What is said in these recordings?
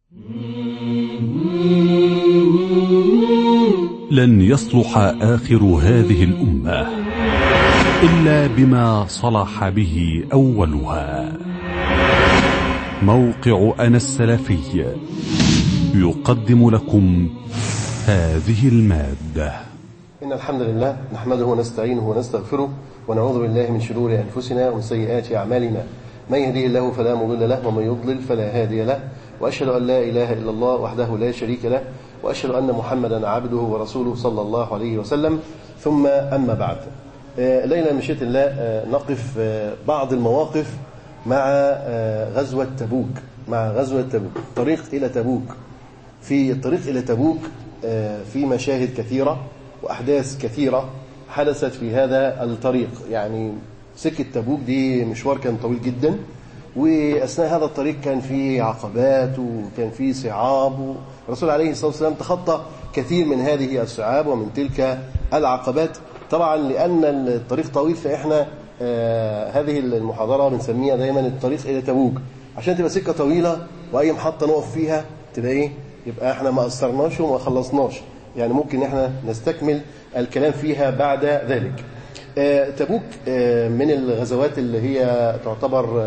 لن يصلح آخر هذه الأمة إلا بما صلح به أولها موقع أنا السلفي يقدم لكم هذه المادة إن الحمد لله نحمده ونستعينه ونستغفره ونعوذ بالله من شرور أنفسنا ومن سيئات أعمالنا من يهديه الله فلا مضل له ومن يضلل فلا هادي له وأشهد أن لا إله إلا الله وحده لا شريك له وأشهد أن محمدا عبده ورسوله صلى الله عليه وسلم ثم أما بعد ليلة مشيئة الله نقف بعض المواقف مع غزوة تبوك مع غزوة تبوك الطريق إلى تبوك في الطريق إلى تبوك في مشاهد كثيرة وأحداث كثيرة حدثت في هذا الطريق يعني سكة تبوك دي مشوار كان طويل جدا وأثناء هذا الطريق كان فيه عقبات وكان فيه صعاب الرسول عليه الصلاة والسلام تخطى كثير من هذه الصعاب ومن تلك العقبات طبعا لأن الطريق طويل فإحنا آه هذه المحاضرة بنسميها دايما الطريق إلى تبوك عشان تبقى سكة طويلة وأي محطة نقف فيها تبقى إيه يبقى إحنا ما قصرناش وما خلصناش يعني ممكن إحنا نستكمل الكلام فيها بعد ذلك آه تبوك آه من الغزوات اللي هي تعتبر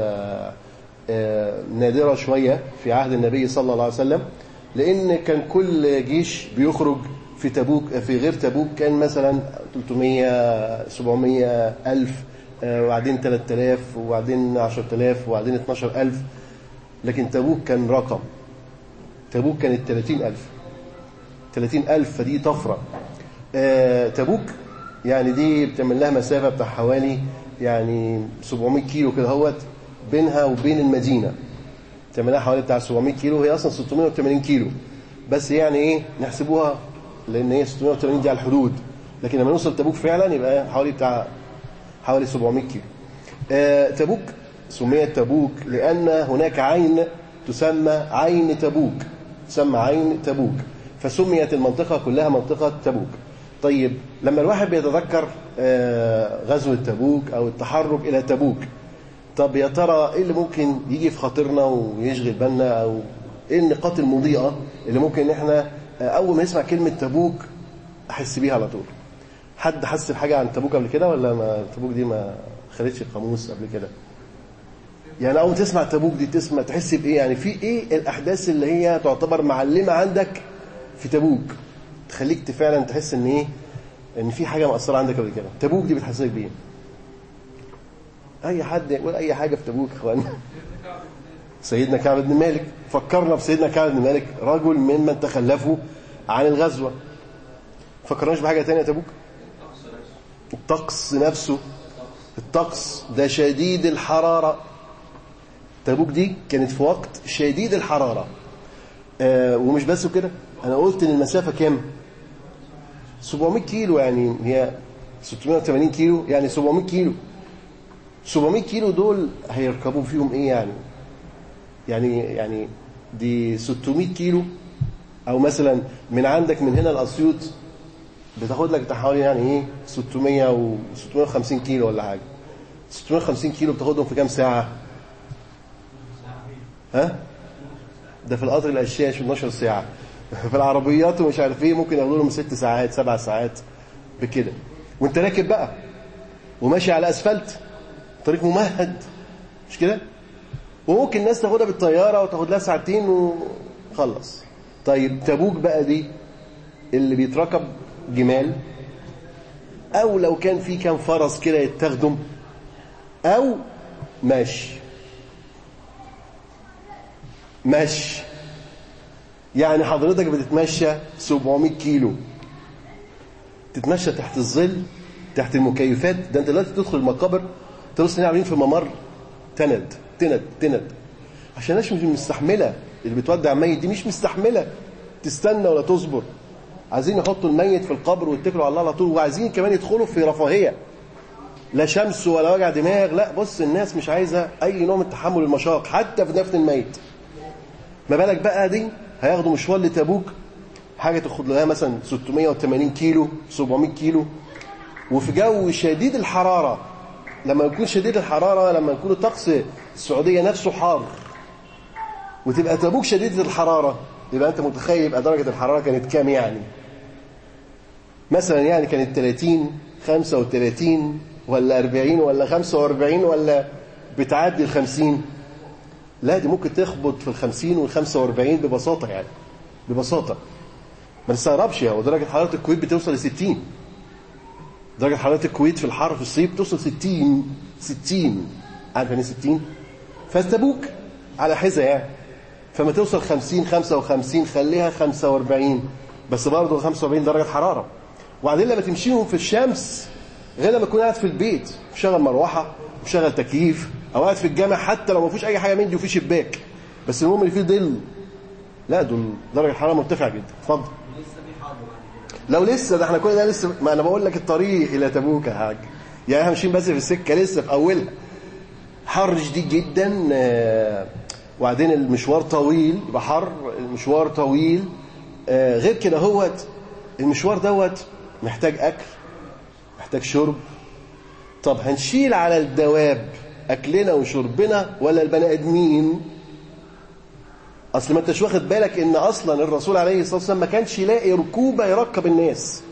نادرة شوية في عهد النبي صلى الله عليه وسلم لأن كان كل جيش بيخرج في تبوك في غير تبوك كان مثلا 300 700 ألف وبعدين 3000 وبعدين 10000 وبعدين 12000 لكن تبوك كان رقم تبوك كانت 30000 30000 فدي طفرة تبوك يعني دي بتعمل لها مسافة بتاع حوالي يعني 700 كيلو كده هوت بينها وبين المدينة تعملها حوالي بتاع 700 كيلو هي أصلا 680 كيلو بس يعني إيه نحسبوها لأن هي 680 دي على الحدود لكن لما نوصل تبوك فعلا يبقى حوالي بتاع حوالي 700 كيلو آه تبوك سميت تبوك لأن هناك عين تسمى عين تبوك تسمى عين تبوك فسميت المنطقة كلها منطقة تبوك طيب لما الواحد بيتذكر آه غزوة تبوك أو التحرك إلى تبوك طب يا ترى ايه اللي ممكن يجي في خاطرنا ويشغل بالنا او ايه النقاط المضيئه اللي ممكن ان احنا اول ما نسمع كلمه تبوك احس بيها على طول حد حس بحاجه عن تبوك قبل كده ولا ما تبوك دي ما خدتش القاموس قبل كده يعني اول ما تسمع تبوك دي تسمع تحس بايه يعني في ايه الاحداث اللي هي تعتبر معلمه عندك في تبوك تخليك فعلا تحس ان ايه ان في حاجه مأثره عندك قبل كده تبوك دي بتحسسك بايه اي حد يقول اي حاجه في تبوك اخوانا سيدنا كعب بن مالك فكرنا بسيدنا كعب بن مالك رجل ممن تخلفوا عن الغزوه فكرناش بحاجه ثانيه تبوك الطقس نفسه الطقس ده شديد الحراره تبوك دي كانت في وقت شديد الحراره آه ومش بس كده انا قلت ان المسافه كام 700 كيلو يعني هي 680 كيلو يعني 700 كيلو 700 كيلو دول هيركبوا فيهم ايه يعني يعني يعني دي 600 كيلو او مثلا من عندك من هنا لاسيوط بتاخد لك حوالي يعني ايه 600 و 650 كيلو ولا حاجه 650 كيلو بتاخدهم في كام ساعه ها ده في القطر الاشياء 12 ساعه في العربيات ومش عارف ايه ممكن ياخدوا لهم 6 ساعات 7 ساعات بكده وانت راكب بقى وماشي على اسفلت طريق ممهد مش كده وممكن الناس تاخدها بالطياره وتاخد لها ساعتين وخلص طيب تبوك بقى دي اللي بيتركب جمال او لو كان في كام فرس كده يتخدم او ماشي ماشي يعني حضرتك بتتمشى 700 كيلو تتمشى تحت الظل تحت المكيفات ده انت دلوقتي تدخل المقابر تبص ان عاملين في ممر تند تند تند عشان الناس مش مستحمله اللي بتودع ميت دي مش مستحمله تستنى ولا تصبر عايزين يحطوا الميت في القبر ويتكلوا على الله على طول وعايزين كمان يدخلوا في رفاهيه لا شمس ولا وجع دماغ لا بص الناس مش عايزه اي نوع من تحمل المشاق حتى في دفن الميت ما بالك بقى دي هياخدوا مشوار لتبوك حاجه تاخد لها مثلا 680 كيلو 700 كيلو وفي جو شديد الحراره لما يكون شديد الحراره لما يكون طقس السعوديه نفسه حار وتبقى تبوك شديدة الحرارة يبقى أنت متخيل يبقى درجة الحرارة كانت كام يعني مثلا يعني كانت 30 35 ولا 40 ولا 45 ولا بتعدي ال 50 لا دي ممكن تخبط في ال 50 وال 45 ببساطة يعني ببساطة ما تستغربش هو درجة حرارة الكويت بتوصل ل 60 درجة حرارة الكويت في الحر في الصيف توصل 60 60 عارف يعني 60 فاستبوك على حذا يعني فما توصل 50 55 خليها 45 بس برضه 45 درجة حرارة وبعدين لما تمشيهم في الشمس غير لما تكون قاعد في البيت مشغل مروحة مشغل تكييف او قاعد في الجامع حتى لو ما فيش اي حاجة من دي وفي شباك بس المهم اللي فيه ظل لا دول درجة الحرارة مرتفعة جدا اتفضل لو لسه ده احنا كل ده لسه ما انا بقول لك الطريق الى تبوك يا حاج يعني احنا ماشيين بس في السكه لسه في اولها حر شديد جدا آه، وبعدين المشوار طويل يبقى حر المشوار طويل آه، غير كده هوت المشوار دوت محتاج اكل محتاج شرب طب هنشيل على الدواب اكلنا وشربنا ولا البني ادمين اصل ما انتش واخد بالك ان اصلا الرسول عليه الصلاه والسلام ما كانش يلاقي ركوبه يركب الناس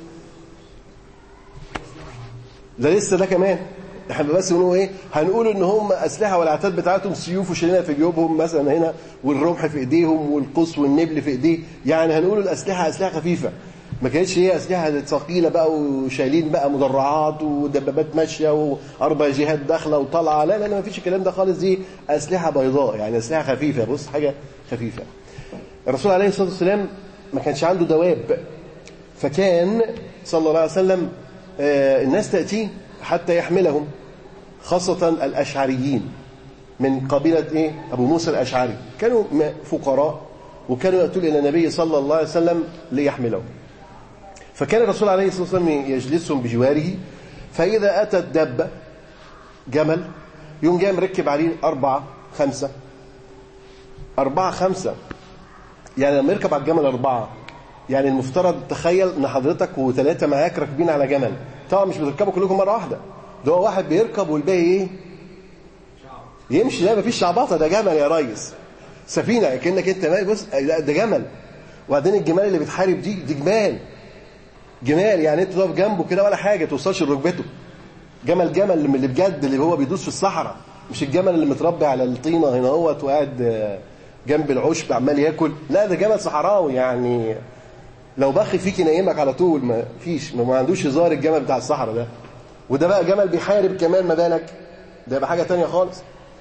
ده لسه ده كمان احنا بس بنقول ايه هنقول ان هم اسلحه والعتاد بتاعتهم سيوف وشيلينها في جيوبهم مثلا هنا والرمح في ايديهم والقوس والنبل في ايديه يعني هنقول الاسلحه اسلحه خفيفه ما كانتش هي اسلحه ثقيله بقى وشايلين بقى مدرعات ودبابات ماشيه واربع جهات داخله وطالعه لا لا لا ما فيش الكلام ده خالص دي اسلحه بيضاء يعني اسلحه خفيفه بص حاجه خفيفه الرسول عليه الصلاه والسلام ما كانش عنده دواب فكان صلى الله عليه وسلم آه، الناس تاتيه حتى يحملهم خاصة الأشعريين من قبيلة إيه؟ أبو موسى الأشعري كانوا م- فقراء وكانوا يأتون إلى النبي صلى الله عليه وسلم ليحملهم فكان الرسول عليه الصلاة والسلام يجلسهم بجواره فإذا أتت دبة جمل يوم جاي مركب عليه أربعة خمسة أربعة خمسة يعني لما يركب على الجمل أربعة يعني المفترض تخيل إن حضرتك وثلاثة معاك راكبين على جمل طبعا مش بتركبوا كلكم مرة واحدة ده هو واحد بيركب والباقي إيه؟ يمشي لا مفيش شعبطة ده جمل يا ريس سفينة كأنك أنت ماشي بص لا ده جمل وبعدين الجمال اللي بتحارب دي دي جمال جمال يعني انت تقف جنبه كده ولا حاجه توصلش لركبته جمل جمل من اللي بجد اللي هو بيدوس في الصحراء مش الجمل اللي متربي على الطينه هنا اهوت وقاعد آه، جنب العشب عمال ياكل لا ده جمل صحراوي يعني لو بخ فيك ينيمك على طول ما فيش ما عندوش هزار الجمل بتاع الصحراء ده وده بقى جمل بيحارب كمان ما بالك ده يبقى حاجه تانية خالص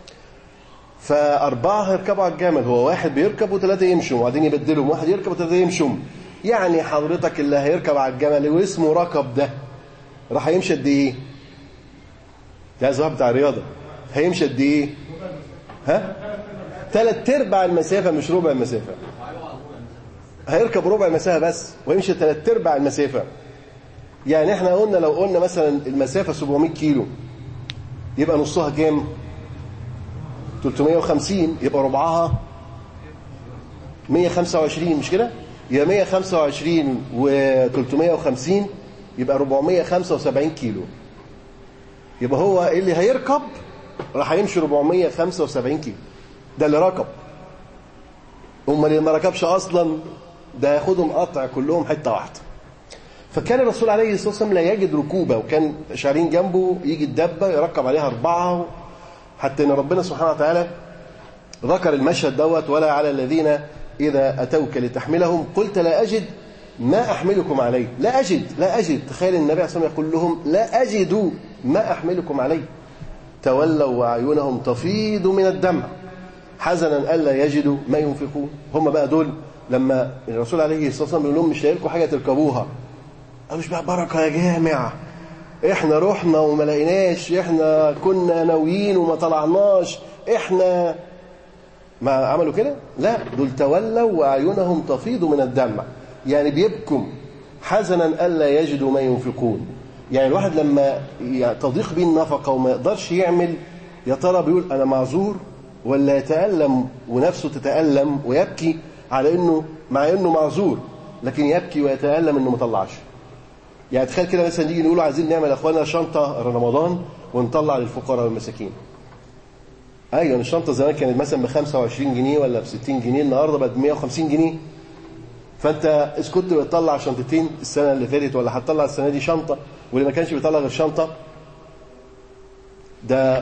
فأربعة هيركبوا على الجمل هو واحد بيركب وثلاثة يمشوا وبعدين يبدلهم واحد يركب وثلاثة يمشوا يعني حضرتك اللي هيركب على الجمل واسمه ركب ده راح هيمشي قد ايه؟ ده الزهر بتاع الرياضة هيمشي قد ايه؟ ها؟ ثلاث ارباع المسافة مش ربع المسافة هيركب ربع المسافة بس ويمشي ثلاث ارباع المسافة يعني احنا قلنا لو قلنا مثلا المسافة 700 كيلو يبقى نصها كام؟ 350 يبقى ربعها 125 مش كده؟ يبقى 125 و 350 يبقى 475 كيلو يبقى هو اللي هيركب راح يمشي 475 كيلو ده اللي ركب هم اللي ما ركبش اصلا ده ياخدهم قطع كلهم حته واحده فكان الرسول عليه الصلاه والسلام لا يجد ركوبه وكان شارين جنبه يجي الدبه يركب عليها اربعه حتى ان ربنا سبحانه وتعالى ذكر المشهد دوت ولا على الذين إذا أتوك لتحملهم قلت لا أجد ما أحملكم عليه لا أجد لا أجد تخيل النبي عليه الصلاة والسلام يقول لهم لا أجد ما أحملكم عليه تولوا وأعينهم تفيض من الدمع حزنا ألا يجدوا ما ينفقون هم بقى دول لما الرسول عليه الصلاة والسلام بيقول لهم مش لكم حاجة تركبوها قالوا مش بقى بركة يا جامع احنا رحنا وما لقيناش احنا كنا ناويين وما طلعناش احنا ما عملوا كده لا دول تولوا واعينهم تفيض من الدمع يعني بيبكم حزنا الا يجدوا ما ينفقون يعني الواحد لما تضيق بيه النفقه وما يقدرش يعمل يا ترى بيقول انا معذور ولا يتالم ونفسه تتالم ويبكي على انه مع انه معذور لكن يبكي ويتالم انه ما طلعش يعني تخيل كده مثلا نيجي نقول عايزين نعمل يا اخوانا شنطه رمضان ونطلع للفقراء والمساكين ايوه الشنطه زمان كانت مثلا ب 25 جنيه ولا ب 60 جنيه النهارده بقت ب 150 جنيه فانت اذا كنت بتطلع شنطتين السنه اللي فاتت ولا هتطلع السنه دي شنطه واللي ما كانش بيطلع غير شنطه ده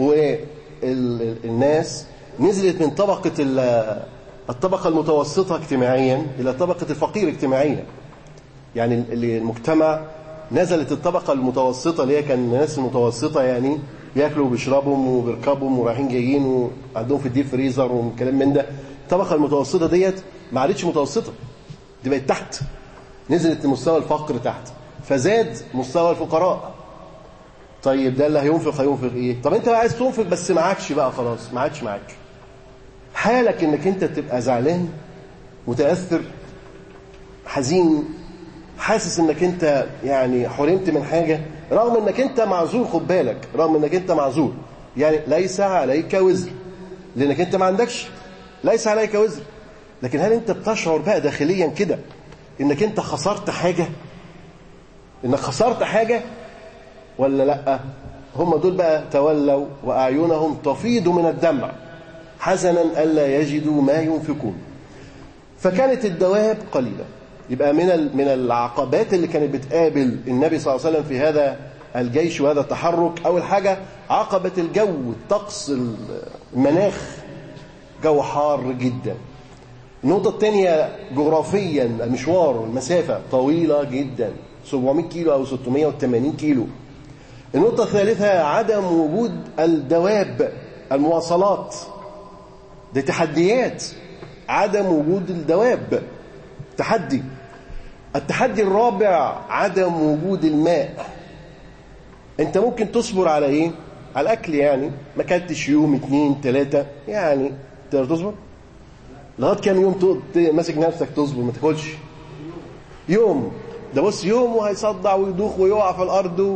والناس نزلت من طبقه ال- الطبقه المتوسطه اجتماعيا الى طبقه الفقير اجتماعيا يعني اللي المجتمع نزلت الطبقة المتوسطة اللي هي كان الناس المتوسطة يعني بياكلوا وبيشربوا وبيركبوا ورايحين جايين وعندهم في الديب فريزر وكلام من ده الطبقة المتوسطة ديت ما عادتش متوسطة دي بقت تحت نزلت لمستوى الفقر تحت فزاد مستوى الفقراء طيب ده اللي هينفق هينفق ايه طب انت عايز تنفق بس معكش بقى خلاص ما عادش معاك حالك انك انت تبقى زعلان متاثر حزين حاسس انك انت يعني حرمت من حاجه رغم انك انت معذور خد بالك رغم انك انت معذور يعني ليس عليك وزر لانك انت ما عندكش ليس عليك وزر لكن هل انت بتشعر بقى داخليا كده انك انت خسرت حاجه انك خسرت حاجه ولا لا هم دول بقى تولوا واعينهم تفيض من الدمع حزنا الا يجدوا ما ينفقون فكانت الدواب قليله يبقى من ال- من العقبات اللي كانت بتقابل النبي صلى الله عليه وسلم في هذا الجيش وهذا التحرك اول حاجه عقبه الجو الطقس المناخ جو حار جدا النقطة الثانية جغرافيا المشوار والمسافة طويلة جدا 700 كيلو أو 680 كيلو النقطة الثالثة عدم وجود الدواب المواصلات دي تحديات عدم وجود الدواب تحدي التحدي الرابع عدم وجود الماء انت ممكن تصبر على ايه على الاكل يعني ما كلتش يوم اتنين تلاتة يعني تقدر تصبر لغايه كام يوم ت- ت- ماسك نفسك تصبر ما تاكلش يوم ده بص يوم وهيصدع ويدوخ ويقع في الارض و...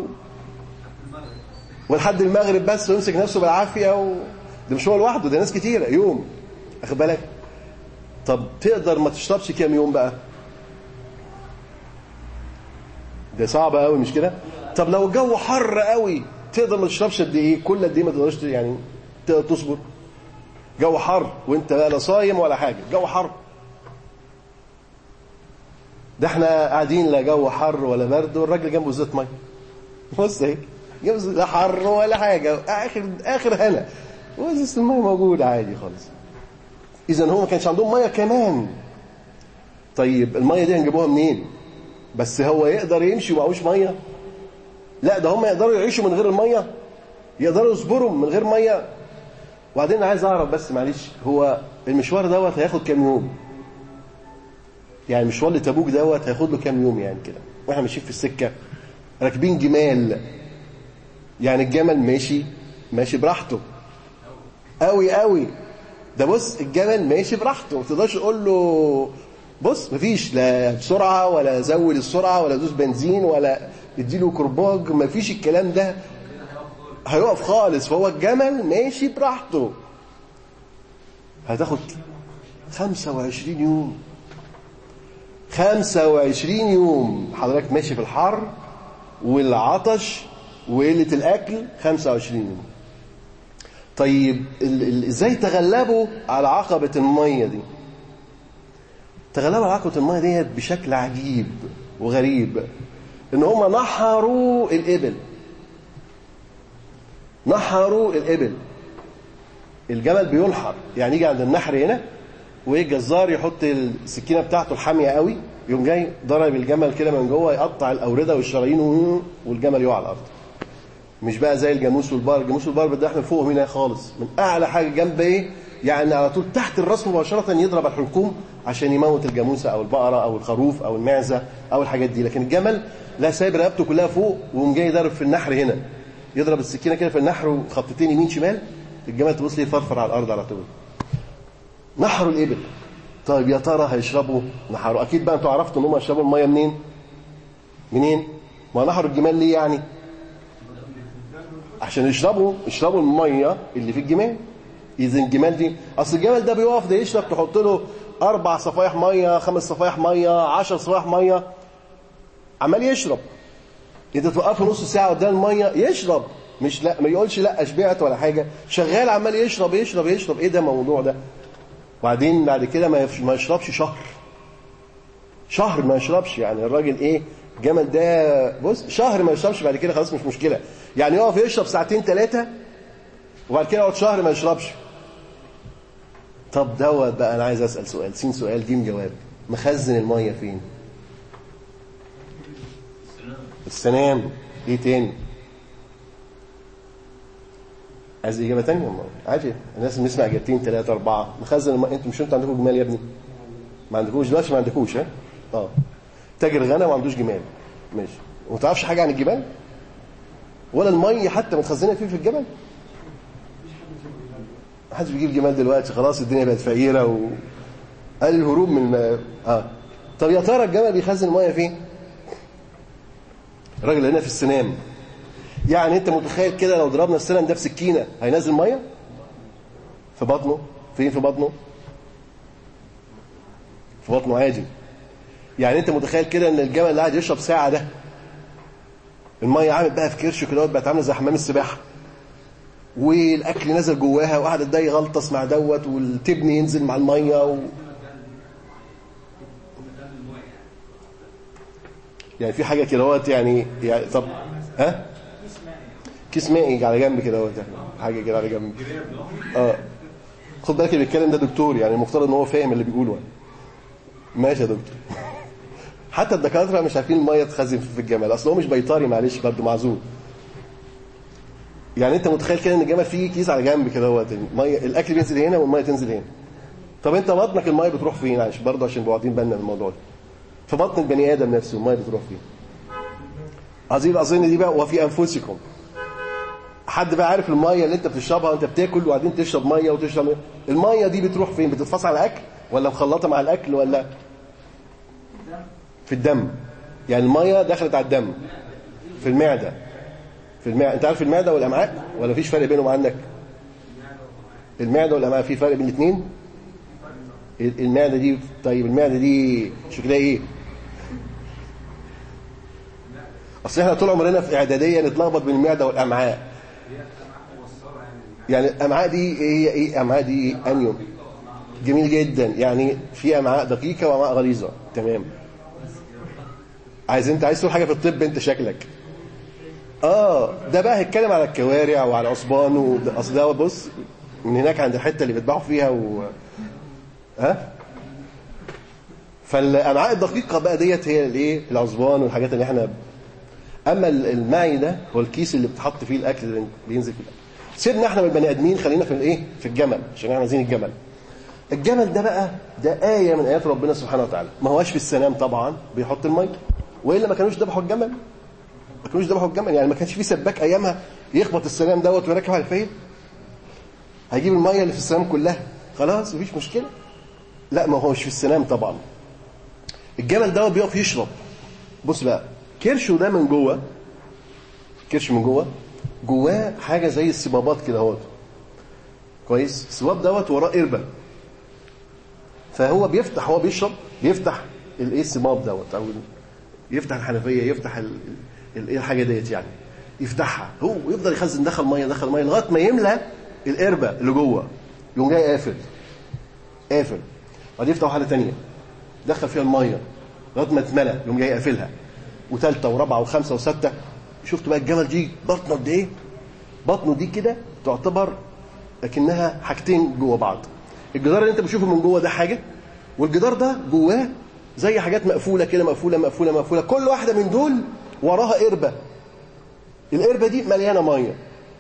ولحد المغرب بس ويمسك نفسه بالعافيه و... ده مش هو لوحده ده ناس كتيره يوم اخد بالك طب تقدر ما تشربش كام يوم بقى ده صعب قوي مش كده طب لو الجو حر قوي تقدر ما تشربش قد ايه كل قد ايه ما تقدرش يعني تقدر تصبر جو حر وانت بقى لا صايم ولا حاجه جو حر ده احنا قاعدين لا جو حر ولا برد والراجل جنبه زيت ميه بص اهي جنبه لا حر ولا حاجه اخر اخر هنا وازازه الميه موجوده عادي خالص اذا هو ما كانش عندهم ميه كمان طيب الميه دي هنجيبوها منين بس هو يقدر يمشي ومعهوش ميه لا ده هم يقدروا يعيشوا من غير الميه يقدروا يصبروا من غير ميه وبعدين عايز اعرف بس معلش هو المشوار دوت هياخد كام يوم يعني مشوار لتبوك دوت هياخد له كام يوم يعني كده واحنا ماشيين في السكه راكبين جمال يعني الجمل ماشي ماشي براحته قوي قوي ده بص الجمل ماشي براحته ما تقدرش تقول له بص مفيش لا بسرعه ولا زود السرعه ولا دوس بنزين ولا اديله كرباج مفيش الكلام ده هيقف خالص فهو الجمل ماشي براحته هتاخد 25 يوم 25 يوم حضرتك ماشي في الحر والعطش وقلة الأكل 25 يوم طيب ال- ال- ازاي تغلبوا على عقبة المية دي تغلبوا على عقبة المية ديت بشكل عجيب وغريب ان هم نحروا الإبل نحروا الإبل الجمل بينحر يعني يجي عند النحر هنا والجزار يحط السكينه بتاعته الحاميه قوي يقوم جاي ضرب الجمل كده من جوه يقطع الاورده والشرايين و- والجمل يقع على الارض مش بقى زي الجاموس والبار الجاموس والبار ده احنا فوق هنا خالص من اعلى حاجه جنب ايه يعني على طول تحت الراس مباشره يضرب الحلقوم عشان يموت الجاموسه او البقره او الخروف او المعزه او الحاجات دي لكن الجمل لا سايب رقبته كلها فوق ويقوم جاي ضارب في النحر هنا يضرب السكينه كده في النحر وخطتين يمين شمال الجمل تبص لي يفرفر على الارض على طول نحروا الإبل طيب يا ترى هيشربوا نحروا أكيد بقى أنتوا عرفتوا إن هم يشربوا المية منين؟ منين؟ ما نحروا الجمال ليه يعني؟ عشان يشربوا يشربوا المية اللي في الجمال إذا الجمال دي أصل الجمل ده بيقف ده يشرب تحط له أربع صفايح مية خمس صفايح مية عشر صفايح مية عمال يشرب أنت توقفه نص ساعة قدام المية يشرب مش لا ما يقولش لا شبعت ولا حاجه شغال عمال يشرب يشرب يشرب ايه ده الموضوع ده وبعدين بعد كده ما يف- ما يشربش شهر شهر ما يشربش يعني الراجل ايه الجمل ده بص شهر ما يشربش بعد كده خلاص مش مشكله يعني يقف يشرب ساعتين ثلاثه وبعد كده يقعد شهر ما يشربش طب دوت بقى انا عايز اسال سؤال سين سؤال جيم جواب مخزن الميه فين السنام ايه تاني عايز اجابه تانية ما عادي الناس بنسمع اجابتين ثلاثه اربعه مخزن الميه انتوا مش انتوا عندكم جمال يا ابني ما عندكوش دلوقتي ما عندكوش ها اه تاجر غنى ما عندوش جمال ماشي وما تعرفش حاجه عن الجبال ولا الميه حتى متخزنه فيه في الجبل محدش بيجيب جمال دلوقتي خلاص الدنيا بقت فقيره و قال الهروب من الم... اه طب يا ترى الجمل بيخزن الميه فين الراجل هنا في السنام يعني انت متخيل كده لو ضربنا السنم ده بسكينه هينزل ميه في بطنه فين في بطنه في بطنه عادي يعني انت متخيل كده ان الجمل اللي قاعد يشرب ساعه ده الميه عامل بقى في كرشه كده بقت عامله زي حمام السباحه والاكل نزل جواها وقعد ده يغلطس مع دوت والتبن ينزل مع الميه و... يعني في حاجه كده اهوت يعني يعني طب ها كيس مائي على جنب كده اهوت يعني حاجه كده على جنب اه خد بالك اللي بيتكلم ده دكتور يعني المفترض ان هو فاهم اللي بيقوله يعني. ماشي يا دكتور حتى الدكاتره مش عارفين الميه تخزن في الجمال اصل هو مش بيطري معلش برضه معذور يعني انت متخيل كده ان الجمل فيه كيس على جنب كده اهوت الميه الاكل بينزل هنا والميه تنزل هنا طب انت بطنك الميه بتروح فين عشان برضه عشان نبقى واخدين بالنا من الموضوع ده في بطن البني ادم نفسه الميه بتروح فين عظيم اظن دي بقى وفي انفسكم حد بقى عارف الميه اللي انت بتشربها وانت بتاكل وبعدين تشرب ميه وتشرب ميه الميه دي بتروح فين بتتفصل على الاكل ولا مخلطه مع الاكل ولا في الدم يعني الميه دخلت على الدم في المعده في المعده انت عارف المعده والامعاء ولا مفيش فرق بينهم عندك المعده والامعاء في فرق بين الاثنين المعده دي طيب المعده دي شكلها ايه اصل احنا طول عمرنا في اعداديه نتلخبط بين المعده والامعاء يعني الامعاء دي هي ايه امعاء دي انيوم جميل جدا يعني في امعاء دقيقه وامعاء غليظه تمام عايز انت عايز تقول حاجه في الطب انت شكلك اه ده بقى هيتكلم على الكوارع وعلى عصبان وده- اصل ده بص من هناك عند الحته اللي بيذبحوا فيها و ها فالامعاء الدقيقه بقى ديت هي الايه العصبان والحاجات اللي احنا اما ال- المعي ده هو الكيس اللي بتحط فيه الاكل اللي بينزل فيه الاكل سيبنا احنا من البني ادمين خلينا في الايه في الجمل عشان احنا عايزين الجمل الجمل ده بقى ده آية من آيات ربنا سبحانه وتعالى ما هواش في السلام طبعا بيحط المية وإلا ما كانوش ذبحوا الجمل ما كانوش ذبحوا الجمل يعني ما كانش في سباك أيامها يخبط السلام دوت ويركب على الفيل هيجيب المية اللي في السلام كلها خلاص مفيش مشكلة لا ما هوش في السلام طبعا الجمل دوت بيقف يشرب بص بقى كرشه ده من جوه كرش من جوه جواه حاجة زي الصبابات كده اهوت كويس الصباب دوت وراه قربة فهو بيفتح هو بيشرب بيفتح الايه الصباب دوت او يفتح الحنفيه يفتح ال- ال- ايه الحاجه ديت يعني يفتحها هو يفضل يخزن دخل ميه دخل ميه لغايه ما يملى القربه اللي جوه يقوم جاي قافل قافل بعدين يفتح واحده ثانيه دخل فيها الميه لغايه ما تملى يقوم جاي قافلها وثالثه ورابعه وخمسه وسته شفت بقى الجمل دي بطنه قد ايه بطنه دي كده تعتبر لكنها حاجتين جوه بعض الجدار اللي انت بتشوفه من جوه ده حاجه والجدار ده جواه زي حاجات مقفوله كده مقفوله مقفوله مقفوله كل واحده من دول وراها قربه القربه دي مليانه ميه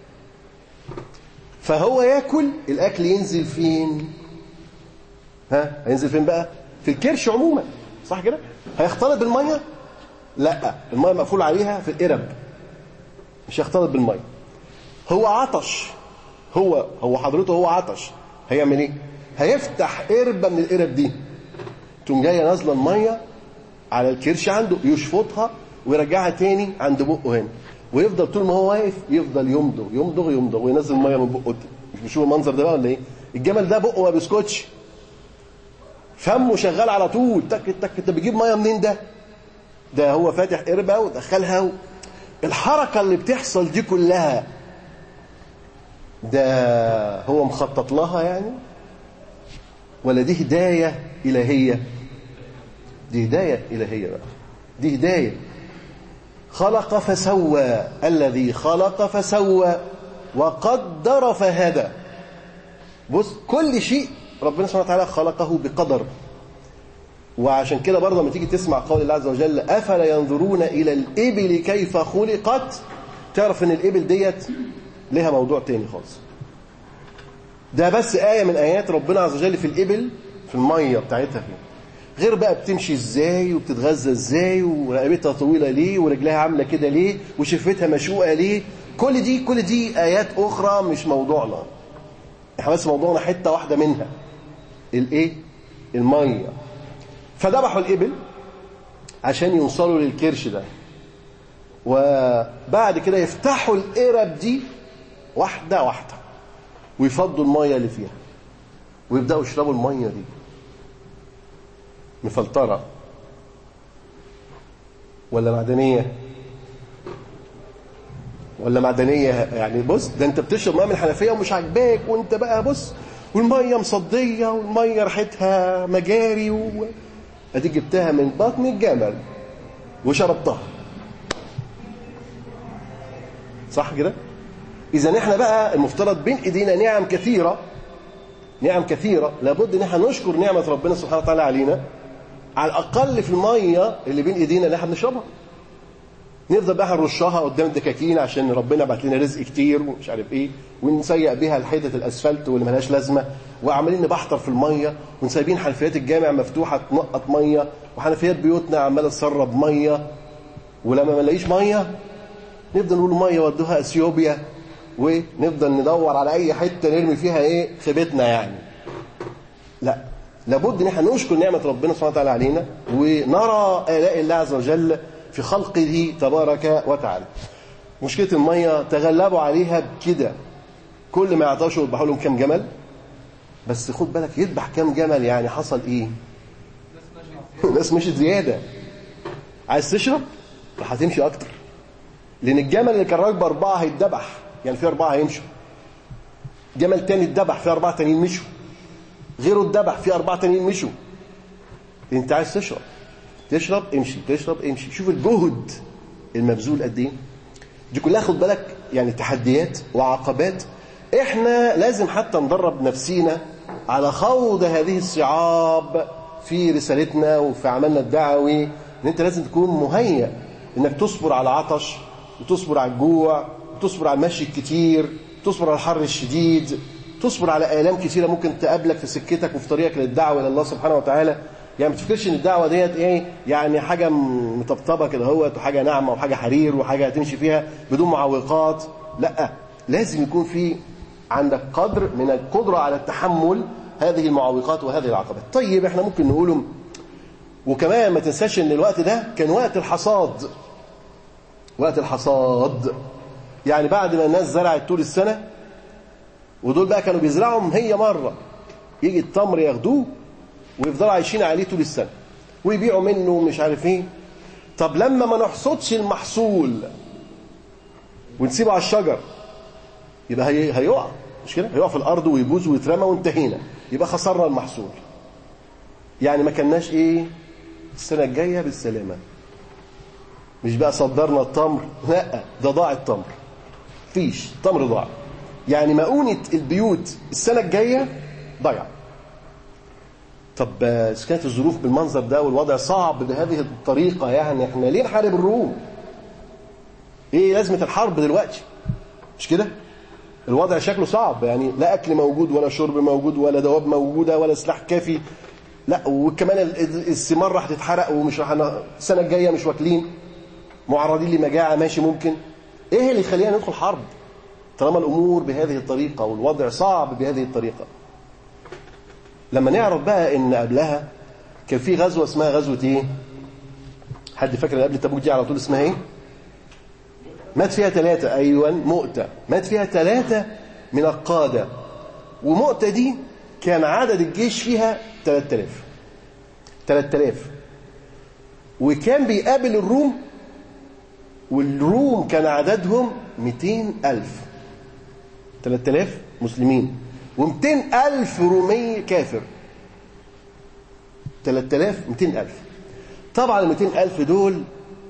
فهو ياكل الاكل ينزل فين ها هينزل فين بقى في الكرش عموما صح كده هيختلط بالميه لا الميه مقفول عليها في القرب مش هيختلط بالميه هو عطش هو هو حضرته هو عطش هيعمل ايه هيفتح قربه من القرب دي تقوم جايه نازله الميه على الكرش عنده يشفطها ويرجعها تاني عند بقه هنا ويفضل طول ما هو واقف يفضل يمضغ يمضغ يمضغ وينزل ميه من بقه مش بتشوف المنظر ده بقى ولا ايه الجمل ده بقه ما بيسكتش فمه شغال على طول تك تك انت بيجيب ميه منين ده ده هو فاتح قربه ودخلها و... الحركه اللي بتحصل دي كلها ده هو مخطط لها يعني ولا دي هداية إلهية دي هداية إلهية بقى دي هداية خلق فسوى الذي خلق فسوى وقدر فهدى بص كل شيء ربنا سبحانه وتعالى خلقه بقدر وعشان كده برضه لما تيجي تسمع قول الله عز وجل افلا ينظرون الى الابل كيف خلقت تعرف ان الابل ديت لها موضوع تاني خالص ده بس آية من آيات ربنا عز وجل في الإبل في المية بتاعتها فيه غير بقى بتمشي ازاي وبتتغذى ازاي ورقبتها طويلة ليه ورجلها عاملة كده ليه وشفتها مشقوقة ليه كل دي كل دي آيات أخرى مش موضوعنا احنا بس موضوعنا حتة واحدة منها الايه المية فذبحوا الإبل عشان يوصلوا للكرش ده وبعد كده يفتحوا القرب دي واحدة واحدة ويفضوا المية اللي فيها ويبدأوا يشربوا المية دي مفلترة ولا معدنية ولا معدنية يعني بص ده انت بتشرب ميه من الحنفية ومش عاجباك وانت بقى بص والمية مصدية والمية ريحتها مجاري و... اديك جبتها من بطن الجمل وشربتها صح كده اذا احنا بقى المفترض بين ايدينا نعم كثيره نعم كثيره لابد ان احنا نشكر نعمه ربنا سبحانه وتعالى علينا على الاقل في الميه اللي بين ايدينا اللي احنا بنشربها نفضل بقى نرشها قدام الدكاكين عشان ربنا بعت لنا رزق كتير ومش عارف ايه ونسيق بيها الحيطه الاسفلت واللي ملهاش لازمه وعمالين نبحتر في الميه وسايبين حنفيات الجامع مفتوحه تنقط ميه وحنفيات بيوتنا عماله تسرب ميه ولما ما نلاقيش ميه نفضل نقول ميه ودوها اثيوبيا ونفضل ندور على اي حته نرمي فيها ايه خيبتنا يعني لا لابد ان احنا نشكر نعمه ربنا سبحانه وتعالى علينا ونرى الاء الله عز وجل في خلقه تبارك وتعالى مشكله الميه تغلبوا عليها بكده كل ما يعطشوا يذبحوا لهم كام جمل بس خد بالك يذبح كام جمل يعني حصل ايه الناس مشيت زياده عايز تشرب راح هتمشي اكتر لان الجمل اللي كان راكب اربعه هيتذبح يعني في اربعه هيمشوا جمل تاني اتذبح في اربعه تانيين مشوا غيره اتذبح في اربعه تانيين مشوا انت عايز تشرب تشرب امشي تشرب امشي شوف الجهد المبذول قد ايه دي كلها خد بالك يعني تحديات وعقبات احنا لازم حتى ندرب نفسينا على خوض هذه الصعاب في رسالتنا وفي عملنا الدعوي ان انت لازم تكون مهيئ انك تصبر على العطش وتصبر على الجوع وتصبر على المشي الكتير تصبر على الحر الشديد تصبر على آلام كتيرة ممكن تقابلك في سكتك وفي طريقك للدعوة إلى الله سبحانه وتعالى يعني ما تفكرش ان الدعوه ديت ايه يعني حاجه مطبطبه كده اهوت وحاجه ناعمه وحاجه حرير وحاجه هتمشي فيها بدون معوقات لا لازم يكون في عندك قدر من القدره على التحمل هذه المعوقات وهذه العقبات طيب احنا ممكن نقوله وكمان ما تنساش ان الوقت ده كان وقت الحصاد وقت الحصاد يعني بعد ما الناس زرعت طول السنه ودول بقى كانوا بيزرعهم هي مره يجي التمر ياخدوه ويفضلوا عايشين عليه طول السنه ويبيعوا منه مش عارف ايه طب لما ما نحصدش المحصول ونسيبه على الشجر يبقى هي هيقع مش كده هيقع في الارض ويبوظ ويترمى وانتهينا يبقى خسرنا المحصول يعني ما كناش ايه السنه الجايه بالسلامه مش بقى صدرنا التمر لا ده ضاع التمر فيش التمر ضاع يعني مؤونة البيوت السنة الجاية ضيع طب إذا كانت الظروف بالمنظر ده والوضع صعب بهذه الطريقة يعني احنا ليه نحارب الروم؟ ايه لازمة الحرب دلوقتي؟ مش كده؟ الوضع شكله صعب يعني لا أكل موجود ولا شرب موجود ولا دواب موجودة ولا سلاح كافي لا وكمان الثمار راح تتحرق ومش راح السنة الجاية مش واكلين معرضين لمجاعة ماشي ممكن ايه اللي يخلينا ندخل حرب؟ طالما الأمور بهذه الطريقة والوضع صعب بهذه الطريقة لما نعرف بقى ان قبلها كان في غزوة اسمها غزوة ايه حد فاكر قبل تبوك دي على طول اسمها ايه مات فيها ثلاثة ايوه مؤتة مات فيها ثلاثة من القادة ومؤتة دي كان عدد الجيش فيها 3000 3000 وكان بيقابل الروم والروم كان عددهم 200 ألف 3000 مسلمين و200 ألف رومي كافر 3000 200 ألف طبعا ال 200 ألف دول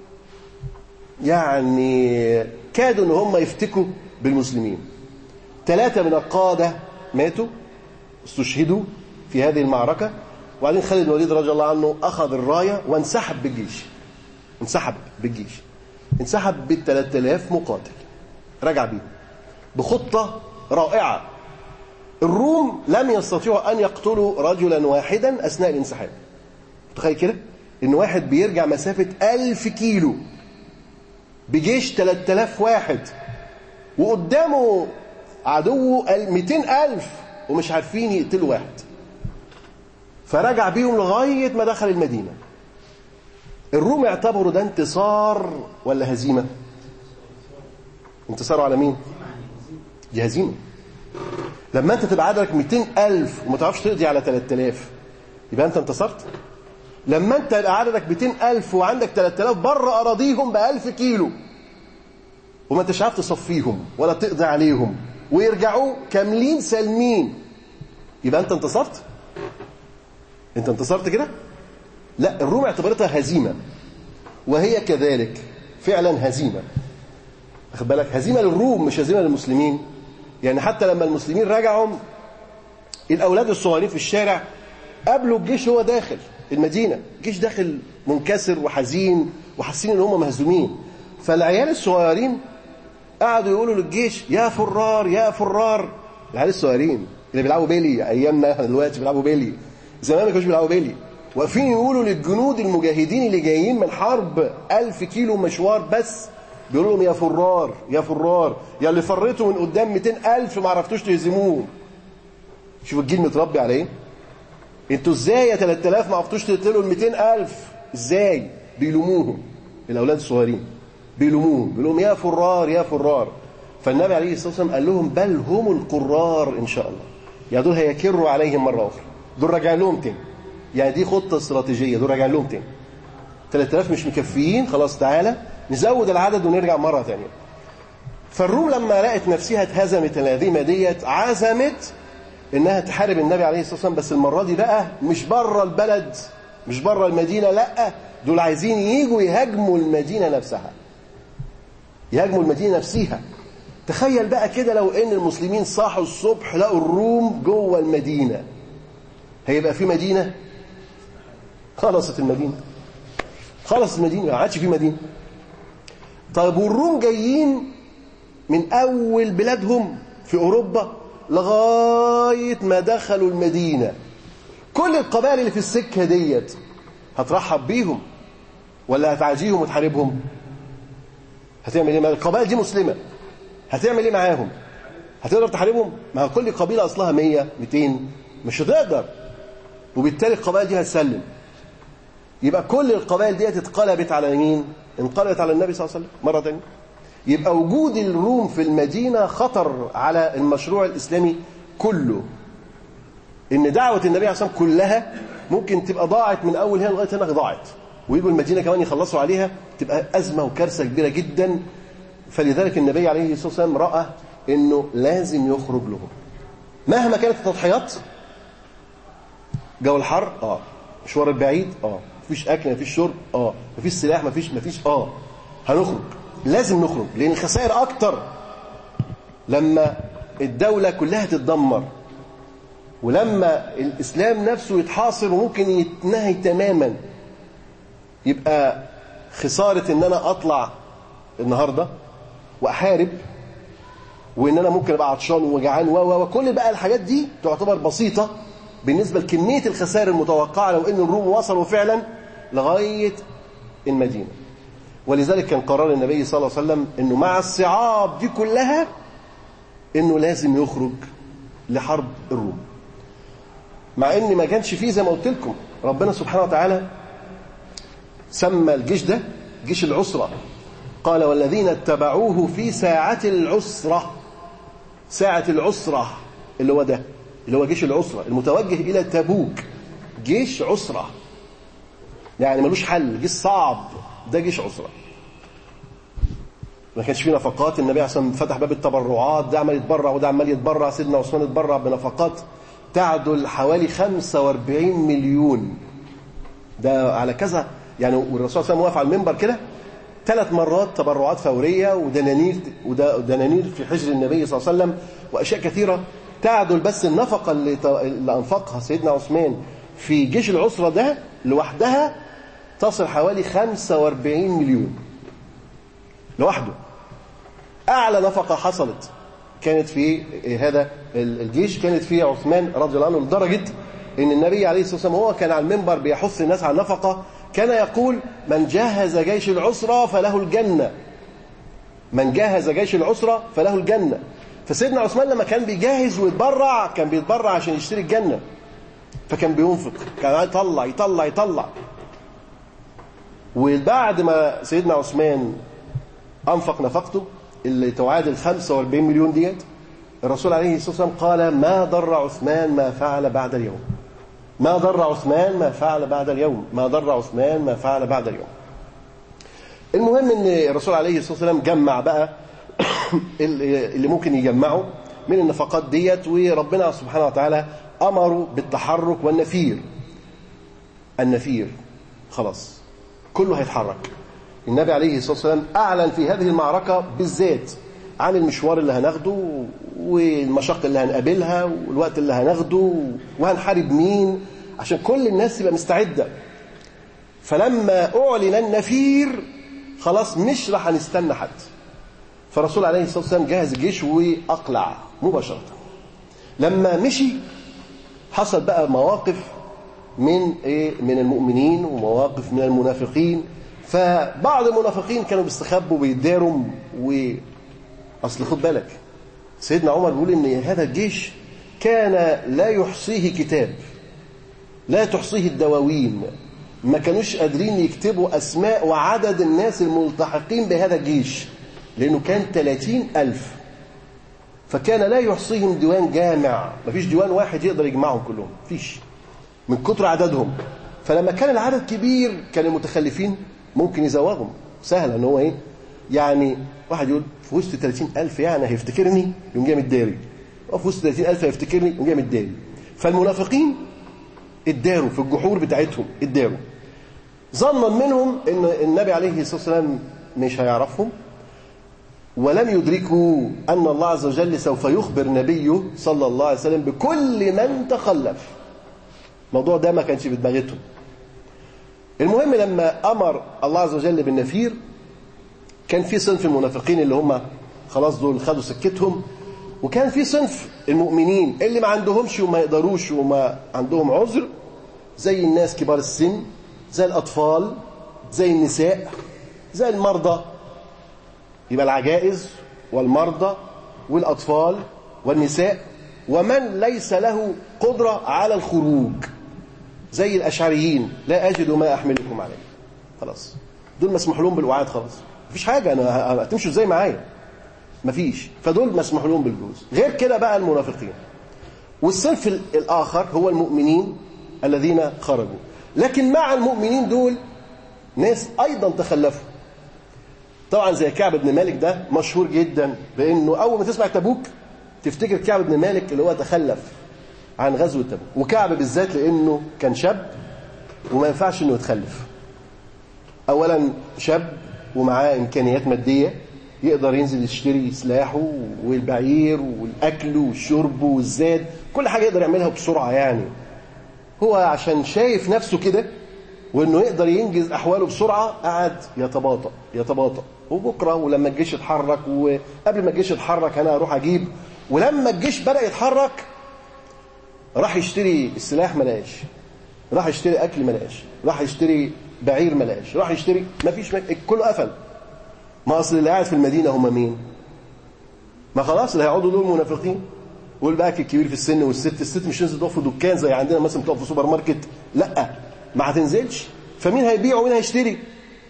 يعني كادوا ان هم يفتكوا بالمسلمين ثلاثة من القادة ماتوا استشهدوا في هذه المعركة وبعدين خالد بن الوليد رضي الله عنه أخذ الراية وانسحب بالجيش انسحب بالجيش انسحب بال 3000 مقاتل رجع بيهم بخطة رائعة الروم لم يستطيعوا أن يقتلوا رجلا واحدا أثناء الانسحاب تخيل كده إن واحد بيرجع مسافة ألف كيلو بجيش 3000 واحد وقدامه عدوه 200 ألف ومش عارفين يقتلوا واحد فرجع بيهم لغاية ما دخل المدينة الروم اعتبروا ده انتصار ولا هزيمة انتصاروا على مين دي هزيمة لما انت تبقى عددك 200 ألف وما تعرفش تقضي على 3000 يبقى انت انتصرت لما انت يبقى عددك 200 ألف وعندك 3000 بره أراضيهم ب 1000 كيلو وما انتش عارف تصفيهم ولا تقضي عليهم ويرجعوا كاملين سالمين يبقى انت انتصرت انت انتصرت كده لا الروم اعتبرتها هزيمة وهي كذلك فعلا هزيمة واخد بالك هزيمة للروم مش هزيمة للمسلمين يعني حتى لما المسلمين رجعوا الأولاد الصغيرين في الشارع قابلوا الجيش وهو داخل المدينة الجيش داخل منكسر وحزين وحاسين ان هم مهزومين فالعيال الصغيرين قعدوا يقولوا للجيش يا فرار يا فرار العيال الصغيرين اللي بيلعبوا بيلي ايامنا احنا دلوقتي بيلعبوا بيلي زمان ما كانوش بيلعبوا بيلي واقفين يقولوا للجنود المجاهدين اللي جايين من حرب ألف كيلو مشوار بس بيقولوا لهم يا فرار يا فرار يا اللي فريتوا من قدام 200 ألف ما عرفتوش تهزموه شوف الجيل متربي على ايه انتوا ازاي يا 3000 ما عرفتوش تقتلوا ال 200000 ازاي بيلوموهم الاولاد الصغيرين بيلوموهم بيقول لهم يا فرار يا فرار فالنبي عليه الصلاه والسلام قال لهم بل هم القرار ان شاء الله يعني دول هيكروا عليهم مره اخرى دول راجعين لهم تاني يعني دي خطه استراتيجيه دول راجعين لهم تاني 3000 مش مكفيين خلاص تعالى نزود العدد ونرجع مره ثانيه فالروم لما لقت نفسها اتهزمت الهزيمه ديت عزمت انها تحارب النبي عليه الصلاه والسلام بس المره دي بقى مش بره البلد مش بره المدينه لا دول عايزين يجوا يهاجموا المدينه نفسها يهاجموا المدينه نفسها تخيل بقى كده لو ان المسلمين صاحوا الصبح لقوا الروم جوه المدينه هيبقى في مدينه خلصت المدينه خلصت المدينه ما عادش في مدينه طيب والروم جايين من اول بلادهم في اوروبا لغايه ما دخلوا المدينه كل القبائل اللي في السكه ديت هترحب بيهم ولا هتعاديهم وتحاربهم هتعمل ايه القبائل دي مسلمه هتعمل ايه معاهم هتقدر تحاربهم ما كل قبيله اصلها 100 200 مش هتقدر وبالتالي القبائل دي هتسلم يبقى كل القبائل ديت اتقلبت على مين انقلبت على النبي صلى الله عليه وسلم مره ثانيه يبقى وجود الروم في المدينه خطر على المشروع الاسلامي كله ان دعوه النبي عليه الصلاه والسلام كلها ممكن تبقى ضاعت من اول هنا لغايه هنا ضاعت ويجوا المدينه كمان يخلصوا عليها تبقى ازمه وكارثه كبيره جدا فلذلك النبي عليه الصلاه والسلام راى انه لازم يخرج لهم مهما كانت التضحيات جو الحر اه مشوار البعيد اه مفيش اكل مفيش شرب اه مفيش سلاح مفيش مفيش اه هنخرج لازم نخرج لان الخسائر اكتر لما الدوله كلها تتدمر ولما الاسلام نفسه يتحاصر وممكن يتنهي تماما يبقى خساره ان انا اطلع النهارده واحارب وان انا ممكن ابقى عطشان وجعان و وكل بقى الحاجات دي تعتبر بسيطه بالنسبه لكميه الخسائر المتوقعه لو ان الروم وصلوا فعلا لغايه المدينه ولذلك كان قرار النبي صلى الله عليه وسلم انه مع الصعاب دي كلها انه لازم يخرج لحرب الروم مع ان ما كانش فيه زي ما قلت لكم ربنا سبحانه وتعالى سمى الجيش ده جيش العسرة قال والذين اتبعوه في ساعة العسرة ساعة العسرة اللي هو ده اللي هو جيش العسرة المتوجه إلى تبوك جيش عسرة يعني ملوش حل جيش صعب ده جيش عسرة ما كانش في نفقات النبي عليه فتح باب التبرعات ده عمال يتبرع وده عمال يتبرع سيدنا عثمان يتبرع بنفقات تعدل حوالي 45 مليون ده على كذا يعني والرسول صلى الله عليه وسلم واقف على المنبر كده ثلاث مرات تبرعات فوريه ودنانير ودنانير في حجر النبي صلى الله عليه وسلم واشياء كثيره تعدل بس النفقه اللي اللي انفقها سيدنا عثمان في جيش العسره ده لوحدها تصل حوالي 45 مليون لوحده اعلى نفقه حصلت كانت في هذا الجيش كانت في عثمان رضي الله عنه لدرجه ان النبي عليه الصلاه والسلام هو كان على المنبر بيحث الناس على النفقه كان يقول من جهز جيش العسرة فله الجنة من جهز جيش العسرة فله الجنة فسيدنا عثمان لما كان بيجهز ويتبرع كان بيتبرع عشان يشتري الجنة فكان بينفق كان يطلع يطلع يطلع وبعد ما سيدنا عثمان أنفق نفقته اللي تعادل 45 مليون ديت الرسول عليه الصلاة والسلام قال ما ضر عثمان ما فعل بعد اليوم ما ضر عثمان ما فعل بعد اليوم ما ضر عثمان ما فعل بعد اليوم المهم ان الرسول عليه الصلاه والسلام جمع بقى اللي ممكن يجمعه من النفقات ديت وربنا سبحانه وتعالى امره بالتحرك والنفير النفير خلاص كله هيتحرك النبي عليه الصلاه والسلام اعلن في هذه المعركه بالذات عن المشوار اللي هناخده والمشقة اللي هنقابلها والوقت اللي هناخده وهنحارب مين عشان كل الناس تبقى مستعدة فلما أعلن النفير خلاص مش راح هنستنى حد فالرسول عليه الصلاة والسلام جهز الجيش وأقلع مباشرة لما مشي حصل بقى مواقف من ايه من المؤمنين ومواقف من المنافقين فبعض المنافقين كانوا بيستخبوا بيداروا و اصل خد بالك سيدنا عمر بيقول ان هذا الجيش كان لا يحصيه كتاب لا تحصيه الدواوين ما كانوش قادرين يكتبوا أسماء وعدد الناس الملتحقين بهذا الجيش لأنه كان 30 ألف فكان لا يحصيهم ديوان جامع ما فيش ديوان واحد يقدر يجمعهم كلهم فيش من كتر عددهم فلما كان العدد كبير كان المتخلفين ممكن يزوغهم سهل ان هو ايه يعني واحد يقول في وسط 30 ألف يعني هيفتكرني يقوم جاي متداري وفي وسط 30 ألف هيفتكرني يقوم جاي متداري فالمنافقين اداروا في الجحور بتاعتهم اداروا ظنا منهم ان النبي عليه الصلاه والسلام مش هيعرفهم ولم يدركوا ان الله عز وجل سوف يخبر نبيه صلى الله عليه وسلم بكل من تخلف الموضوع ده ما كانش في دماغتهم المهم لما امر الله عز وجل بالنفير كان في صنف المنافقين اللي هم خلاص دول خدوا سكتهم وكان في صنف المؤمنين اللي ما عندهمش وما يقدروش وما عندهم عذر زي الناس كبار السن زي الأطفال زي النساء زي المرضى يبقى العجائز والمرضى والأطفال والنساء ومن ليس له قدرة على الخروج زي الأشعريين لا أجد ما أحملكم عليه خلاص دول مسموح لهم بالوعاد خلاص مفيش حاجة أنا هتمشوا ازاي معايا مفيش فدول مسموح لهم بالجوز غير كده بقى المنافقين والصنف الآخر هو المؤمنين الذين خرجوا لكن مع المؤمنين دول ناس أيضا تخلفوا طبعا زي كعب بن مالك ده مشهور جدا بأنه أول ما تسمع تبوك تفتكر كعب بن مالك اللي هو تخلف عن غزوة تبوك وكعب بالذات لأنه كان شاب وما ينفعش أنه يتخلف أولا شاب ومعاه إمكانيات مادية يقدر ينزل يشتري سلاحه والبعير والأكل والشرب والزاد كل حاجة يقدر يعملها بسرعة يعني هو عشان شايف نفسه كده وانه يقدر ينجز احواله بسرعه قعد يتباطأ يتباطأ وبكره ولما الجيش يتحرك وقبل ما الجيش يتحرك انا اروح اجيب ولما الجيش بدا يتحرك راح يشتري السلاح ما لقاش راح يشتري اكل ما لقاش راح يشتري بعير ما لقاش راح يشتري ما فيش كله قفل ما اصل اللي قاعد في المدينه هم مين ما خلاص اللي هيقعدوا دول منافقين والباك الكبير في السن والست الست مش تنزل تقف في دكان زي عندنا مثلا تقف في سوبر ماركت لا ما هتنزلش فمين هيبيع ومين هيشتري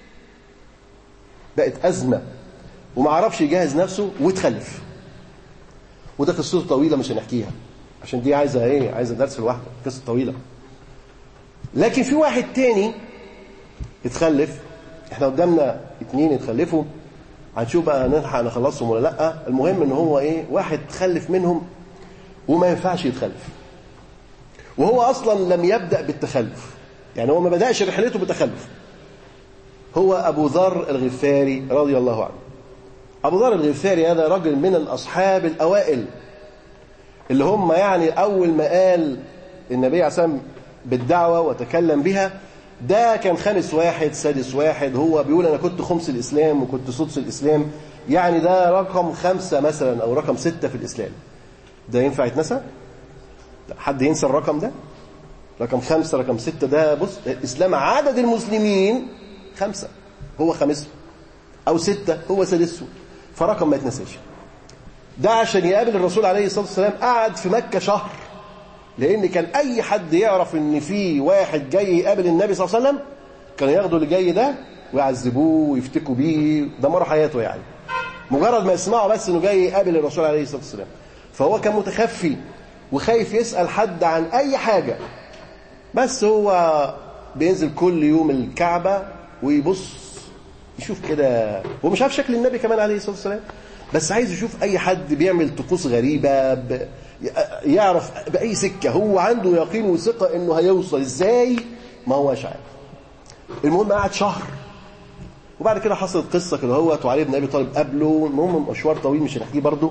بقت أزمة وما عرفش يجهز نفسه وتخلف وده قصته طويلة مش هنحكيها عشان دي عايزة ايه عايزة درس لوحده قصة طويلة لكن في واحد تاني اتخلف احنا قدامنا اتنين اتخلفوا هنشوف بقى نلحق نخلصهم ولا لا المهم ان هو ايه واحد تخلف منهم وما ينفعش يتخلف وهو اصلا لم يبدا بالتخلف يعني هو ما بداش رحلته بالتخلف هو ابو ذر الغفاري رضي الله عنه ابو ذر الغفاري هذا رجل من الاصحاب الاوائل اللي هم يعني اول ما قال النبي عليه الصلاه والسلام بالدعوه وتكلم بها ده كان خامس واحد سادس واحد هو بيقول انا كنت خمس الاسلام وكنت سدس الاسلام يعني ده رقم خمسة مثلا او رقم ستة في الاسلام ده ينفع يتنسى حد ينسى الرقم ده رقم خمسة رقم ستة ده بص الاسلام عدد المسلمين خمسة هو خامسه او ستة هو سادسه فرقم ما يتنساش ده عشان يقابل الرسول عليه الصلاة والسلام قعد في مكة شهر لان كان اي حد يعرف ان في واحد جاي يقابل النبي صلى الله عليه وسلم كانوا ياخدوا اللي جاي ده ويعذبوه ويفتكوا بيه دمروا حياته يعني مجرد ما يسمعوا بس انه جاي يقابل الرسول عليه الصلاه والسلام فهو كان متخفي وخايف يسال حد عن اي حاجه بس هو بينزل كل يوم الكعبه ويبص يشوف كده هو مش عارف شكل النبي كمان عليه الصلاه والسلام بس عايز يشوف اي حد بيعمل طقوس غريبه ب... يعرف باي سكه هو عنده يقين وثقه انه هيوصل ازاي ما هوش عارف المهم قعد شهر وبعد كده حصلت قصه كده هو وعلي بن ابي طالب قابله المهم مشوار طويل مش هنحكيه برضه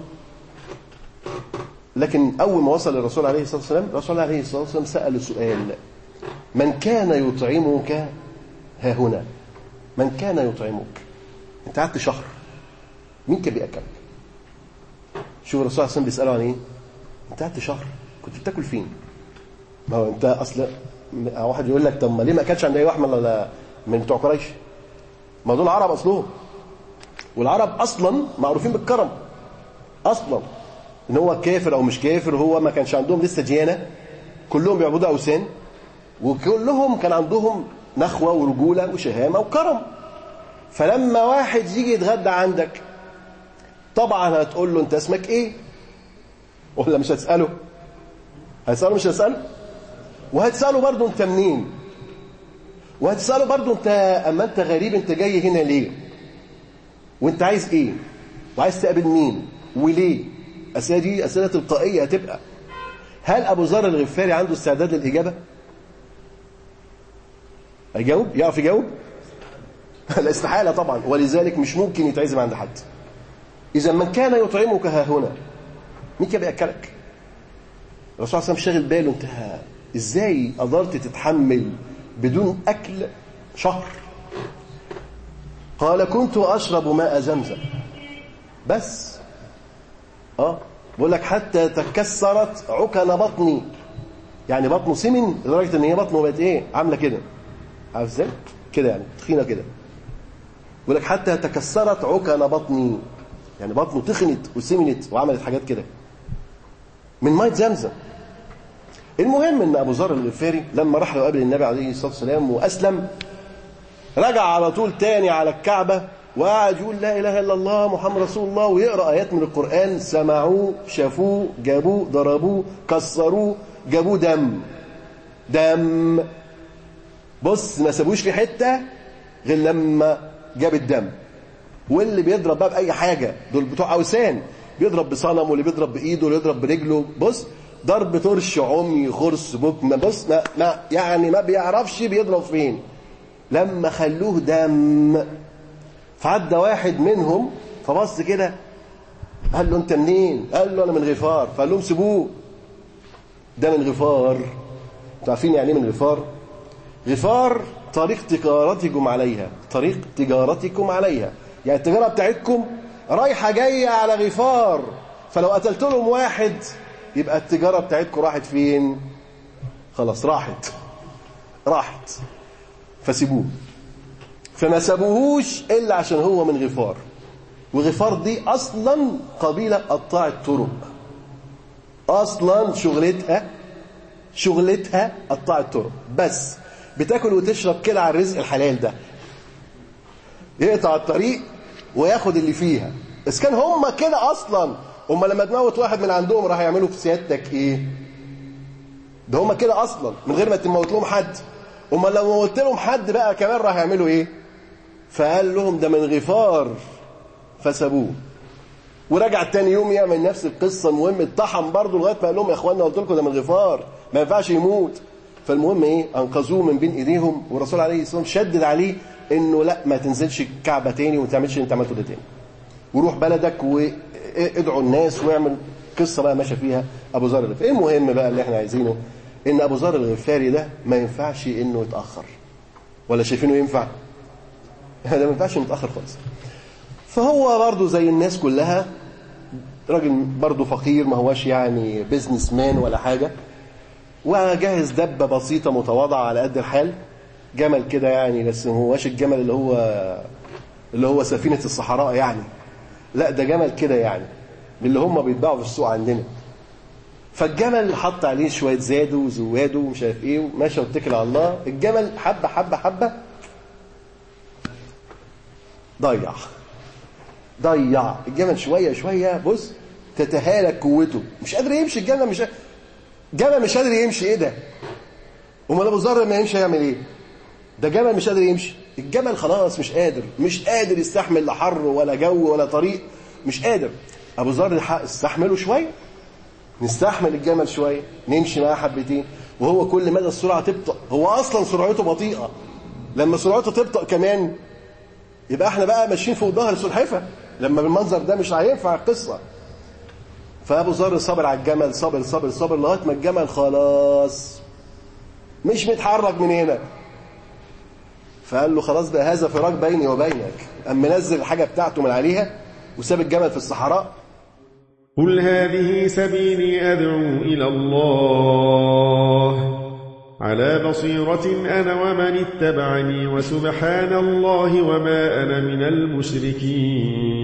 لكن اول ما وصل للرسول عليه الصلاه والسلام الرسول عليه الصلاه والسلام سال سؤال من كان يطعمك ها هنا من كان يطعمك انت قعدت شهر مين كان بياكلك شوف الرسول عليه الصلاه والسلام بيساله عن ايه انت قعدت شهر كنت بتاكل فين ما هو انت اصل واحد يقول لك طب ما ليه ما اكلش عند اي واحد من من بتوع قريش ما دول عرب اصلهم والعرب اصلا معروفين بالكرم اصلا ان هو كافر او مش كافر هو ما كانش عندهم لسه ديانه كلهم بيعبدوا اوثان وكلهم كان عندهم نخوه ورجوله وشهامه وكرم فلما واحد يجي يتغدى عندك طبعا هتقول له انت اسمك ايه ولا مش هتساله هتساله مش هتساله وهتساله برضه انت منين وهتساله برضه انت اما انت غريب انت جاي هنا ليه وانت عايز ايه وعايز تقابل مين وليه اسئله دي اسئله تلقائيه هتبقى هل ابو ذر الغفاري عنده استعداد للاجابه هيجاوب يعرف يجاوب لا استحاله طبعا ولذلك مش ممكن يتعزم عند حد اذا من كان يطعمك ها هنا مين كان بياكلك الرسول صلى الله عليه وسلم شاغل باله انت ازاي قدرت تتحمل بدون اكل شهر قال كنت اشرب ماء زمزم بس اه بقول لك حتى تكسرت عكن بطني يعني بطنه سمن لدرجه ان هي بطنه بقت ايه عامله كده عارف ازاي كده يعني تخينه كده بيقول لك حتى تكسرت عكن بطني يعني بطنه تخنت وسمنت وعملت حاجات كده من ميه زمزم المهم ان ابو ذر الغفاري لما راح يقابل النبي عليه الصلاه والسلام واسلم رجع على طول تاني على الكعبه وقعد يقول لا اله الا الله محمد رسول الله ويقرا ايات من القران سمعوه شافوه جابوه ضربوه كسروه جابوه دم دم بص ما سابوش في حته غير لما جاب الدم واللي بيضرب بقى باي حاجه دول بتوع اوثان بيضرب بصنم واللي بيضرب بايده واللي يضرب برجله بص ضرب طرش عمي خرس بك ما بص ما, ما يعني ما بيعرفش بيضرب فين لما خلوه دم فعدى واحد منهم فبص كده قال له انت منين قال له انا من غفار فقال لهم سيبوه ده من غفار انتوا عارفين يعني ايه من غفار غفار طريق تجارتكم عليها طريق تجارتكم عليها يعني التجاره بتاعتكم رايحه جايه على غفار فلو قتلت لهم واحد يبقى التجاره بتاعتكم راحت فين خلاص راحت راحت فسيبوه فما سابوهوش الا عشان هو من غفار وغفار دي اصلا قبيله قطاع الطرق اصلا شغلتها شغلتها قطاع الطرق بس بتاكل وتشرب كده على الرزق الحلال ده يقطع الطريق وياخد اللي فيها بس كان هم كده اصلا هم لما تموت واحد من عندهم راح يعملوا في سيادتك ايه ده هم كده اصلا من غير ما تموت لهم حد هم لو موت لهم حد بقى كمان راح يعملوا ايه فقال لهم ده من غفار فسابوه ورجع تاني يوم يعمل نفس القصة المهم اتطحن برضه لغاية ما قال لهم يا اخوانا قلت لكم ده من الغفار ما ينفعش يموت فالمهم ايه انقذوه من بين ايديهم والرسول عليه الصلاة والسلام شدد عليه انه لا ما تنزلش الكعبة تاني وما تعملش اللي انت عملته ده تاني وروح بلدك وادعوا الناس واعمل قصة بقى ماشى فيها ابو ذر الغفاري المهم بقى اللي احنا عايزينه ان ابو ذر الغفاري ده ما ينفعش انه يتاخر ولا شايفينه ينفع ده ما ينفعش متاخر خالص فهو برضه زي الناس كلها راجل برضه فقير ما هواش يعني بيزنس مان ولا حاجة وجهز دبة بسيطة متواضعة على قد الحال جمل كده يعني بس ما هواش الجمل اللي هو اللي هو سفينة الصحراء يعني لا ده جمل كده يعني من اللي هم بيتباعوا في السوق عندنا فالجمل حط عليه شوية زاده وزواده ومش عارف ايه وماشي واتكل على الله الجمل حبة حبة حبة ضيع ضيع الجمل شويه شويه بص تتهالك قوته مش قادر يمشي الجمل مش جمل مش قادر يمشي ايه ده امال ابو ذر ما يمشي هيعمل ايه ده جمل مش قادر يمشي الجمل خلاص مش قادر مش قادر يستحمل لا حر ولا جو ولا طريق مش قادر ابو ذر استحمله شويه نستحمل الجمل شويه نمشي معاه حبتين وهو كل مدى السرعه تبطأ هو اصلا سرعته بطيئه لما سرعته تبطأ كمان يبقى احنا بقى ماشيين فوق ظهر سلحفه لما بالمنظر ده مش هينفع القصه فابو ذر صبر على الجمل صبر صبر صبر لغايه ما الجمل خلاص مش متحرك من هنا فقال له خلاص بقى هذا فراق بيني وبينك قام منزل الحاجه بتاعته من عليها وساب الجمل في الصحراء قل هذه سبيلي أدعو إلى الله على بصيرة أنا ومن اتبعني وسبحان الله وما أنا من المشركين